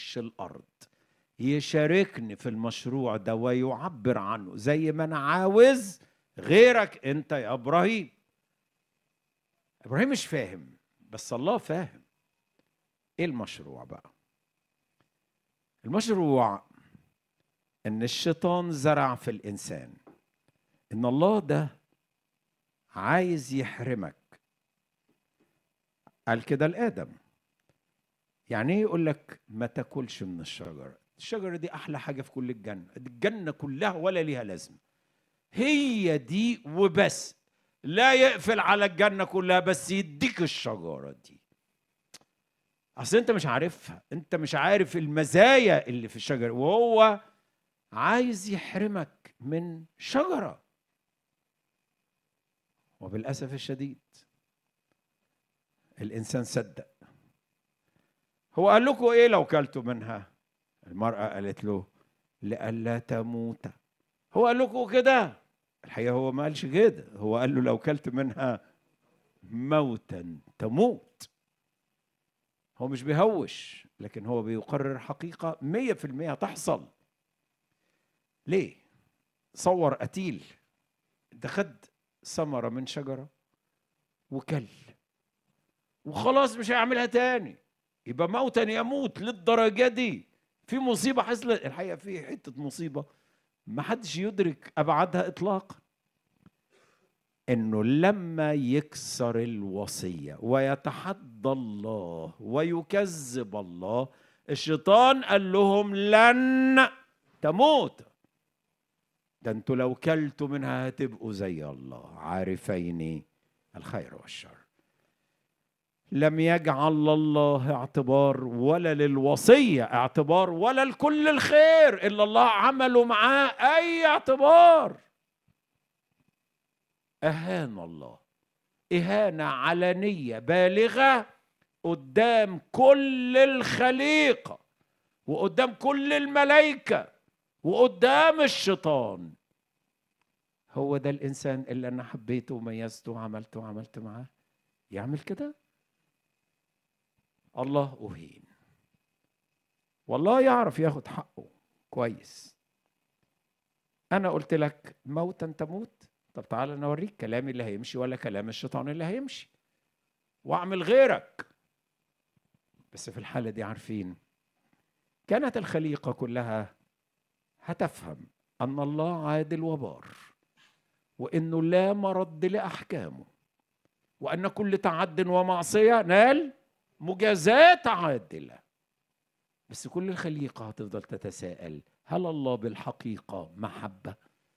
وش الارض يشاركني في المشروع ده ويعبر عنه زي ما انا عاوز غيرك انت يا ابراهيم ابراهيم مش فاهم بس الله فاهم ايه المشروع بقى المشروع ان الشيطان زرع في الانسان ان الله ده عايز يحرمك قال كده لادم يعني ايه يقول لك ما تاكلش من الشجره الشجره دي احلى حاجه في كل الجنه الجنه كلها ولا ليها لازمه هي دي وبس لا يقفل على الجنه كلها بس يديك الشجره دي اصل انت مش عارفها انت مش عارف المزايا اللي في الشجره وهو عايز يحرمك من شجره وبالاسف الشديد الانسان صدق هو قال لكم ايه لو كلتوا منها المراه قالت له لئلا تموت هو قال لكم كده الحقيقه هو ما قالش كده هو قال له لو كلت منها موتا تموت هو مش بيهوش لكن هو بيقرر حقيقة مية في المية تحصل ليه صور قتيل ده خد ثمرة من شجرة وكل وخلاص مش هيعملها تاني يبقى موتا يموت للدرجة دي في مصيبة حصلت الحقيقة في حتة مصيبة ما حدش يدرك أبعادها إطلاقا انه لما يكسر الوصيه ويتحدى الله ويكذب الله الشيطان قال لهم لن تموت ده انتوا لو كلتوا منها هتبقوا زي الله عارفين الخير والشر لم يجعل الله اعتبار ولا للوصيه اعتبار ولا لكل الخير الا الله عمله معاه اي اعتبار اهان الله اهانه علنيه بالغه قدام كل الخليقه وقدام كل الملائكه وقدام الشيطان هو ده الانسان اللي انا حبيته وميزته وعملته وعملت معاه يعمل كده الله اهين والله يعرف ياخد حقه كويس انا قلت لك موتا تموت طب تعالى انا اوريك كلامي اللي هيمشي ولا كلام الشيطان اللي هيمشي واعمل غيرك بس في الحالة دي عارفين كانت الخليقة كلها هتفهم أن الله عادل وبار وأنه لا مرد لأحكامه وأن كل تعد ومعصية نال مجازات عادلة بس كل الخليقة هتفضل تتساءل هل الله بالحقيقة محبة؟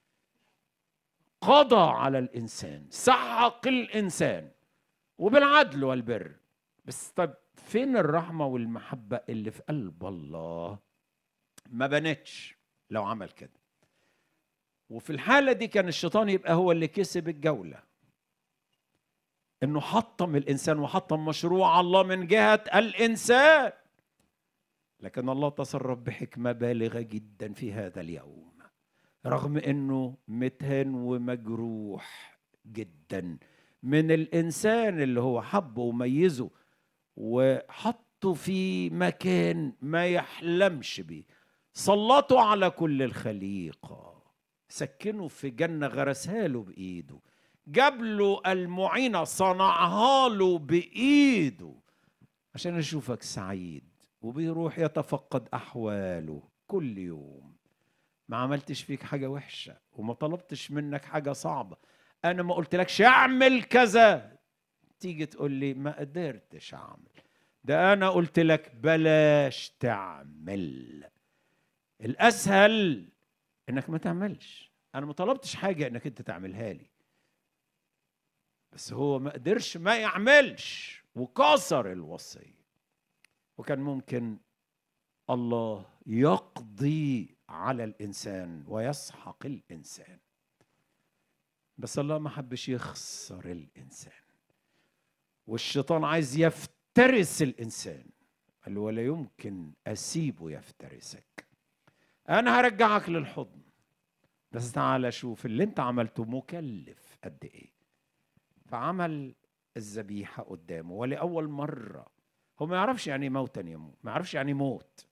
قضى على الانسان سحق الانسان وبالعدل والبر بس طب فين الرحمه والمحبه اللي في قلب الله ما بنتش لو عمل كده وفي الحاله دي كان الشيطان يبقى هو اللي كسب الجوله انه حطم الانسان وحطم مشروع الله من جهه الانسان لكن الله تصرف بحكمه بالغه جدا في هذا اليوم رغم انه متهن ومجروح جدا من الانسان اللي هو حبه وميزه وحطه في مكان ما يحلمش بيه سلطوا على كل الخليقه سكنه في جنه غرسها له بايده جاب له المعينه صنعها له بايده عشان اشوفك سعيد وبيروح يتفقد احواله كل يوم ما عملتش فيك حاجة وحشة وما طلبتش منك حاجة صعبة أنا ما قلتلكش اعمل كذا تيجي تقول لي ما قدرتش أعمل ده أنا قلت لك بلاش تعمل الأسهل إنك ما تعملش أنا ما طلبتش حاجة إنك أنت تعملها لي بس هو ما قدرش ما يعملش وكسر الوصية وكان ممكن الله يقضي على الانسان ويسحق الانسان بس الله ما حبش يخسر الانسان والشيطان عايز يفترس الانسان قال له ولا يمكن اسيبه يفترسك انا هرجعك للحضن بس تعالى شوف اللي انت عملته مكلف قد ايه فعمل الذبيحه قدامه ولاول مره هو ما يعرفش يعني موتا يموت ما يعرفش يعني موت